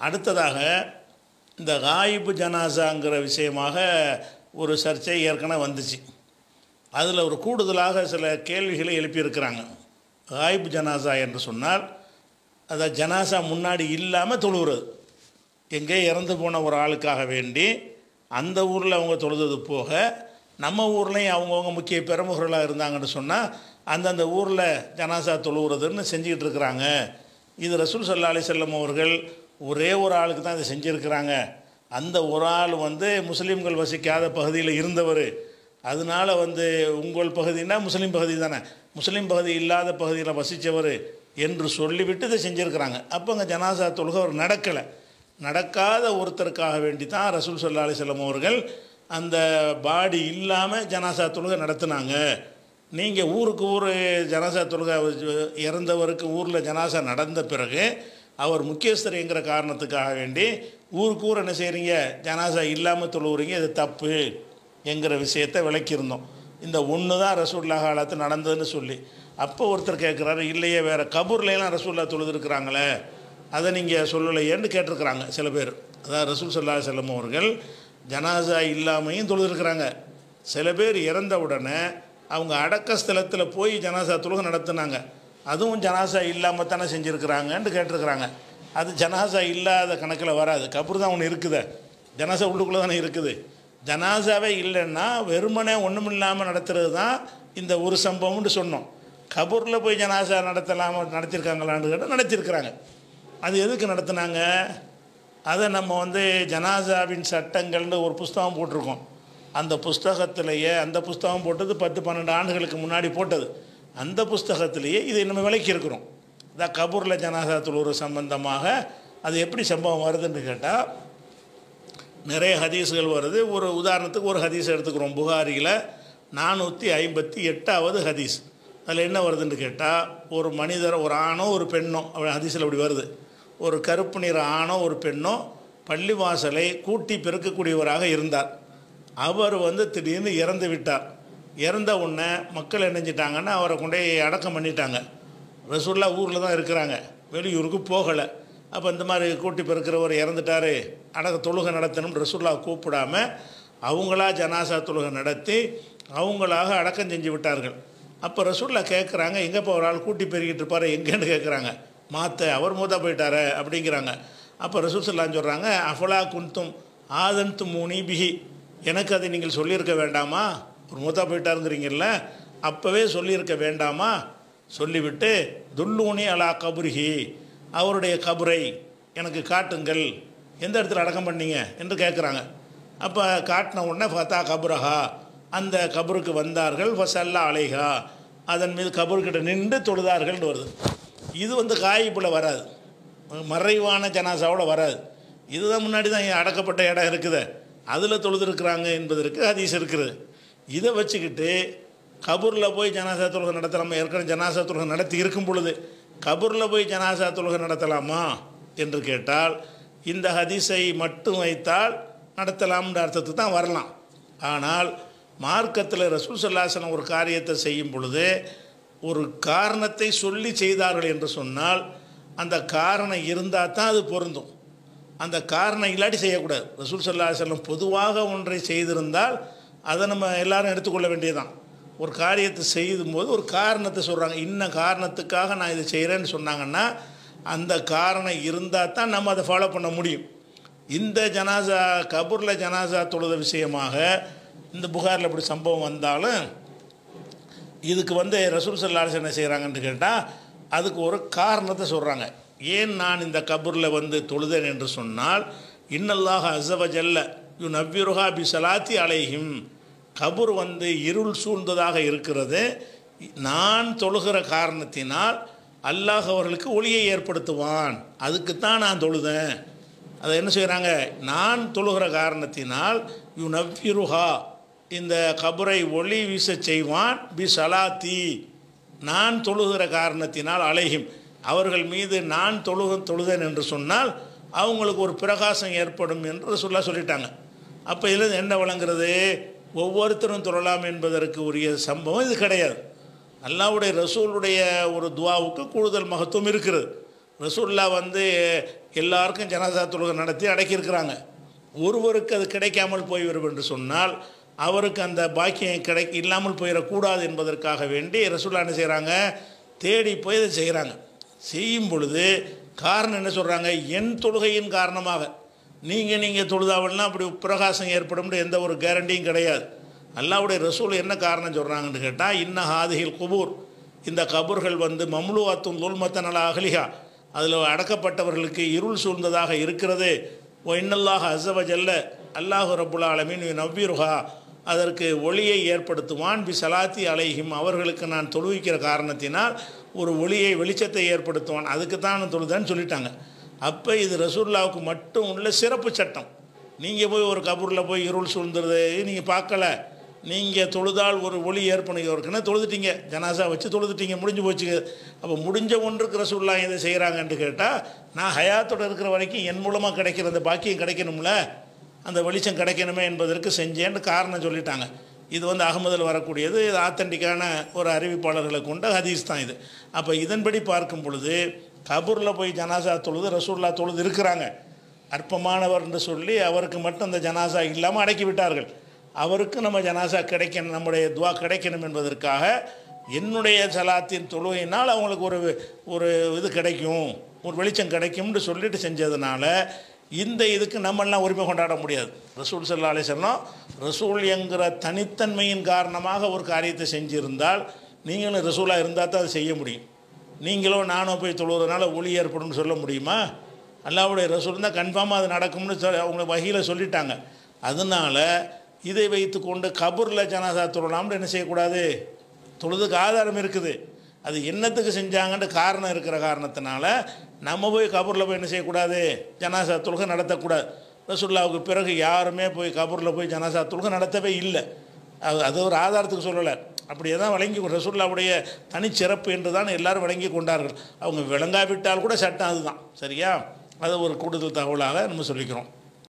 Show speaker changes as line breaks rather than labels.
அடுத்ததாக இந்த காயிபு ஜனாசாங்கிற விஷயமாக ஒரு சர்ச்சை ஏற்கனவே வந்துச்சு அதில் ஒரு கூடுதலாக சில கேள்விகளை எழுப்பியிருக்கிறாங்க காயிபு ஜனாசா என்று சொன்னால் அதை ஜனாசா முன்னாடி இல்லாமல் தொழுகிறது எங்கே இறந்து போன ஒரு ஆளுக்காக வேண்டி அந்த ஊரில் அவங்க தொழுது போக நம்ம ஊர்லேயும் அவங்கவுங்க முக்கிய பிரமுகர்களாக இருந்தாங்கன்னு சொன்னால் அந்தந்த ஊரில் ஜனாசா தொழுகிறதுன்னு செஞ்சுக்கிட்டு இருக்கிறாங்க இது ரசூல் சல்லா அலி செல்லம் அவர்கள் ஒரே ஒரு ஆளுக்கு தான் இதை செஞ்சுருக்கிறாங்க அந்த ஒரு ஆள் வந்து முஸ்லீம்கள் வசிக்காத பகுதியில் இருந்தவர் அதனால வந்து உங்கள் பகுதினா முஸ்லீம் பகுதி தானே முஸ்லீம் பகுதி இல்லாத பகுதியில் வசித்தவர் என்று சொல்லிவிட்டு இதை செஞ்சுருக்கிறாங்க அப்போ அங்கே ஜனாசா தொழுகை அவர் நடக்கலை நடக்காத ஒருத்தருக்காக வேண்டி தான் ரசூல் சல்லா அலிசல்லம் அவர்கள் அந்த பாடி இல்லாமல் ஜனாசா தொழுகை நடத்துனாங்க நீங்கள் ஊருக்கு ஊர் ஜனாசா தொழுகை இறந்தவருக்கு ஊரில் ஜனாசா நடந்த பிறகு அவர் முக்கியஸ்தர் என்கிற காரணத்துக்காக வேண்டி ஊருக்கு ஊர் என்ன செய்கிறீங்க ஜனாசா இல்லாமல் தொழுவுறீங்க இது தப்பு என்கிற விஷயத்தை விளக்கியிருந்தோம் இந்த ஒன்று தான் ரசூல்லா காலத்து நடந்ததுன்னு சொல்லி அப்போ ஒருத்தர் கேட்குறாரு இல்லையே வேறு கபூர்லாம் ரசூல்லா தொழுதுருக்குறாங்களே அதை நீங்கள் சொல்லலையேன்னு கேட்டிருக்கிறாங்க சில பேர் அதான் ரசூல் சல்லா செல்லம் அவர்கள் ஜனாசா இல்லாமையும் தொழுதுருக்குறாங்க சில பேர் இறந்த உடனே அவங்க அடக்க ஸ்தலத்தில் போய் ஜனாசா தொழுகை நடத்துனாங்க அதுவும் ஜனாசா இல்லாமல் தானே செஞ்சுருக்கிறாங்கன்னு கேட்டிருக்கிறாங்க அது ஜனாசா இல்லாத கணக்கில் வராது கபூர் தான் ஒன்று இருக்குது ஜனாசா உள்ளுக்குள்ளே தானே இருக்குது ஜனாசாவே இல்லைன்னா வெறுமனே ஒன்றும் இல்லாமல் நடத்துறது தான் இந்த ஒரு சம்பவம்னு சொன்னோம் கபூரில் போய் ஜனாசா நடத்தலாம நடத்தியிருக்காங்களான்னு கேட்டால் நடத்தியிருக்கிறாங்க அது எதுக்கு நடத்துனாங்க அதை நம்ம வந்து ஜனாசாவின் சட்டங்கள்னு ஒரு புஸ்தகம் போட்டிருக்கோம் அந்த புஸ்தகத்திலேயே அந்த புஸ்தகம் போட்டது பத்து பன்னெண்டு ஆண்டுகளுக்கு முன்னாடி போட்டது அந்த புஸ்தகத்திலேயே இதை நம்ம விளக்கியிருக்கிறோம் இதான் கபூரில் ஜனாசா தொழுகிற சம்பந்தமாக அது எப்படி சம்பவம் வருதுன்னு கேட்டால் நிறைய ஹதீஸுகள் வருது ஒரு உதாரணத்துக்கு ஒரு ஹதீஸ் எடுத்துக்கிறோம் புகாரியில் நானூற்றி ஐம்பத்தி எட்டாவது ஹதீஸ் அதில் என்ன வருதுன்னு கேட்டால் ஒரு மனிதர் ஒரு ஆணோ ஒரு பெண்ணோ அப்படி ஹதீஸில் அப்படி வருது ஒரு கருப்பு நிற ஆணோ ஒரு பெண்ணோ பள்ளிவாசலை கூட்டி பெருக்கக்கூடியவராக இருந்தார் அவர் வந்து திடீர்னு இறந்து விட்டார் இறந்த உடனே மக்கள் இணைஞ்சிட்டாங்கன்னா அவரை கொண்டே அடக்கம் பண்ணிட்டாங்க ரசூல்லா ஊரில் தான் இருக்கிறாங்க வெளியூருக்கு போகலை அப்போ இந்த மாதிரி கூட்டி பெருக்கிறவர் இறந்துட்டார் அடக்க தொழுகை நடத்தணும் ரசூல்லா கூப்பிடாம அவங்களா ஜனாசா தொழுகை நடத்தி அவங்களாக அடக்கம் செஞ்சு விட்டார்கள் அப்போ ரசூல்லா கேட்குறாங்க எங்கேப்பா ஒரு ஆள் கூட்டி பெருக்கிட்டு இருப்பாரு எங்கேன்னு கேட்குறாங்க மாத்த அவர் மூத்தா போயிட்டாரு அப்படிங்கிறாங்க அப்போ ரசூல் சொல்லான்னு சொல்கிறாங்க அஃபலா குந்தும் ஆதன்து முனிபிஹி எனக்கு அதை நீங்கள் சொல்லியிருக்க வேண்டாமா ஒரு மூத்தா போயிட்டாருங்கிறீங்கல்ல அப்போவே சொல்லியிருக்க வேண்டாமா சொல்லிவிட்டு துல்லூனி அலா கபுரிஹி அவருடைய கபரை எனக்கு காட்டுங்கள் எந்த இடத்துல அடக்கம் பண்ணீங்க என்று கேட்குறாங்க அப்போ காட்டின உடனே ஃபத்தா கபுரஹா அந்த கபருக்கு வந்தார்கள் ஃபசல்லா அலைஹா அதன் மீது கபருக்கிட்ட நின்று தொழுதார்கள்னு வருது இது வந்து காயிப்பில் வராது மறைவான ஜனாசாவோட வராது இதுதான் முன்னாடி தான் இங்க அடக்கப்பட்ட இடம் இருக்குது அதில் தொழுதுருக்குறாங்க என்பதற்கு ஹதீஸ் இருக்குது இதை வச்சுக்கிட்டு கபூரில் போய் ஜனாசா தொழுகை நடத்தலாமா ஏற்கனவே ஜனாசா தொழுகை நடத்தி இருக்கும் பொழுது கபூரில் போய் ஜனாசா தொழுகை நடத்தலாமா என்று கேட்டால் இந்த ஹதீஸை மட்டும் வைத்தால் நடத்தலாம்ன்ற அர்த்தத்துக்கு தான் வரலாம் ஆனால் மார்க்கத்தில் ரசூல் சல்லாசனம் ஒரு காரியத்தை செய்யும் பொழுது ஒரு காரணத்தை சொல்லி செய்தார்கள் என்று சொன்னால் அந்த காரணம் இருந்தால் தான் அது பொருந்தும் அந்த காரணம் இல்லாட்டி செய்யக்கூடாது ரசூல் சல்லா செல்லம் பொதுவாக ஒன்றை செய்திருந்தால் அதை நம்ம எல்லாரும் எடுத்துக்கொள்ள வேண்டியதுதான் ஒரு காரியத்தை செய்யும் போது ஒரு காரணத்தை சொல்கிறாங்க இன்ன காரணத்துக்காக நான் இதை செய்கிறேன்னு சொன்னாங்கன்னா அந்த காரணம் இருந்தால் தான் நம்ம அதை ஃபாலோ பண்ண முடியும் இந்த ஜனாசா கபூரில் ஜனாசா தொழுத விஷயமாக இந்த புகாரில் இப்படி சம்பவம் வந்தாலும் இதுக்கு வந்து ரசூல் சல்லாஸ் என்ன செய்கிறாங்கன்னு கேட்டால் அதுக்கு ஒரு காரணத்தை சொல்கிறாங்க ஏன் நான் இந்த கபூரில் வந்து தொழுதேன் என்று சொன்னால் இன்னல்லாக அசவஜல்ல யு நவ்விருஹா பி சலாத்தி அலைஹிம் கபூர் வந்து இருள் சூழ்ந்ததாக இருக்கிறது நான் தொழுகிற காரணத்தினால் அல்லாஹ் அவர்களுக்கு ஒளியை ஏற்படுத்துவான் அதுக்குத்தான் நான் தொழுதேன் அதை என்ன செய்கிறாங்க நான் தொழுகிற காரணத்தினால் யு நவ்விருஹா இந்த கபரை ஒளி வீசச் செய்வான் பி சலாத்தி நான் தொழுகிற காரணத்தினால் அலைஹிம் அவர்கள் மீது நான் தொழுக தொழுதேன் என்று சொன்னால் அவங்களுக்கு ஒரு பிரகாசம் ஏற்படும் என்று சொல்ல சொல்லிட்டாங்க அப்போ இதில் என்ன வழங்குறது ஒவ்வொருத்தரும் தொழலாம் என்பதற்கு உரிய சம்பவம் இது கிடையாது அல்லாவுடைய ரசூலுடைய ஒரு துவாவுக்கு கூடுதல் மகத்துவம் இருக்கிறது ரசூல்லா வந்து எல்லாருக்கும் ஜனாசா தொழுகை நடத்தி அடக்கியிருக்கிறாங்க ஒருவருக்கு அது கிடைக்காமல் போய்விடும் என்று சொன்னால் அவருக்கு அந்த பாக்கியம் கிடை இல்லாமல் போயிடக்கூடாது என்பதற்காக வேண்டி ரசூல்லா என்ன செய்கிறாங்க தேடி போய் இதை செய்கிறாங்க செய்யும் பொழுது காரணம் என்ன சொல்கிறாங்க என் தொழுகையின் காரணமாக நீங்கள் நீங்கள் தொழுதாவல்னா அப்படி பிரகாசம் ஏற்படும் எந்த ஒரு கேரண்டியும் கிடையாது அல்லாவுடைய ரசூல் என்ன காரணம் சொல்கிறாங்கன்னு கேட்டால் இன்ன ஹாதிகில் குபூர் இந்த கபூர்கள் வந்து மம்லுவாத்தும் துல்மத்த நல அகலிகா அதில் அடக்கப்பட்டவர்களுக்கு இருள் சூழ்ந்ததாக இருக்கிறது ஓ இன்னல்லாக அசவஜல்ல அல்லாஹு ரபுல் ஆலமின் நவ்விருஹா அதற்கு ஒளியை ஏற்படுத்துவான் பி சலாத்தி அலைஹிம் அவர்களுக்கு நான் தொழுவிக்கிற காரணத்தினால் ஒரு ஒளியை வெளிச்சத்தை ஏற்படுத்துவான் அதுக்கு தான் நான் தொழுதேன்னு சொல்லிட்டாங்க அப்போ இது ரசூல்லாவுக்கு மட்டும் உள்ள சிறப்பு சட்டம் நீங்கள் போய் ஒரு கபூரில் போய் இருள் சூழ்ந்துருது நீங்கள் பார்க்கல நீங்கள் தொழுதால் ஒரு ஒளி ஏற்படும் இருக்குன்னா தொழுதுட்டீங்க ஜனாசா வச்சு தொழுதுட்டீங்க முடிஞ்சு போச்சு அப்போ முடிஞ்ச ஒன்றுக்கு ரசூல்லா இதை செய்கிறாங்கன்ட்டு கேட்டால் நான் ஹயாத்தோடு இருக்கிற வரைக்கும் என் மூலமாக கிடைக்கிற அந்த பாக்கியம் கிடைக்கணும்ல அந்த வெளிச்சம் கிடைக்கணுமே என்பதற்கு செஞ்சேன்னு காரணம் சொல்லிட்டாங்க இது வந்து அகமதில் வரக்கூடியது இது ஆத்தண்டிக்கான ஒரு அறிவிப்பாளர்களை கொண்ட ஹதீஸ் தான் இது அப்போ இதன்படி பார்க்கும் பொழுது கபூரில் போய் ஜனாசா தொழுது ரசூல்லா தொழுது இருக்கிறாங்க அற்பமானவர் என்று சொல்லி அவருக்கு மட்டும் அந்த ஜனாசா இல்லாமல் அடக்கி விட்டார்கள் அவருக்கு நம்ம ஜனாசா கிடைக்கணும் நம்முடைய துவா கிடைக்கணும் என்பதற்காக என்னுடைய சலாத்தின் தொழுகையினால் அவங்களுக்கு ஒரு ஒரு இது கிடைக்கும் ஒரு வெளிச்சம் கிடைக்கும்னு சொல்லிட்டு செஞ்சதுனால இந்த இதுக்கு நம்மெல்லாம் உரிமை கொண்டாட முடியாது ரசூல் சல்லா அலிசல்லாம் ரசூல் என்கிற தனித்தன்மையின் காரணமாக ஒரு காரியத்தை செஞ்சிருந்தால் நீங்களும் ரசூலாக இருந்தால் தான் அதை செய்ய முடியும் நீங்களும் நானும் போய் தொழுவதனால ஒளி ஏற்படும்னு சொல்ல முடியுமா அல்லாவுடைய ரசூல் தான் கன்ஃபார்மாக அது நடக்கும்னு சொல் அவங்க வகையில் சொல்லிட்டாங்க அதனால் இதை வைத்து கொண்டு கபூரில் ஜனாசா தொழலாம்னு என்ன செய்யக்கூடாது தொழுதுக்கு ஆதாரம் இருக்குது அது என்னத்துக்கு செஞ்சாங்கன்ற காரணம் இருக்கிற காரணத்தினால நம்ம போய் கபூரில் போய் என்ன செய்யக்கூடாது ஜனாசா தொழுகை நடத்தக்கூடாது ரசுல்லாவுக்கு பிறகு யாருமே போய் கபூரில் போய் ஜனாசா தொழுகை நடத்தவே இல்லை அது அது ஒரு ஆதாரத்துக்கு சொல்லலை அப்படியே தான் வழங்கி ரசூல்லாவுடைய தனிச்சிறப்பு என்று தான் எல்லாரும் வழங்கி கொண்டார்கள் அவங்க விளங்காவிட்டால் கூட சட்டம் அதுதான் சரியா அது ஒரு கூடுதல் தகவலாக நம்ம சொல்லிக்கிறோம்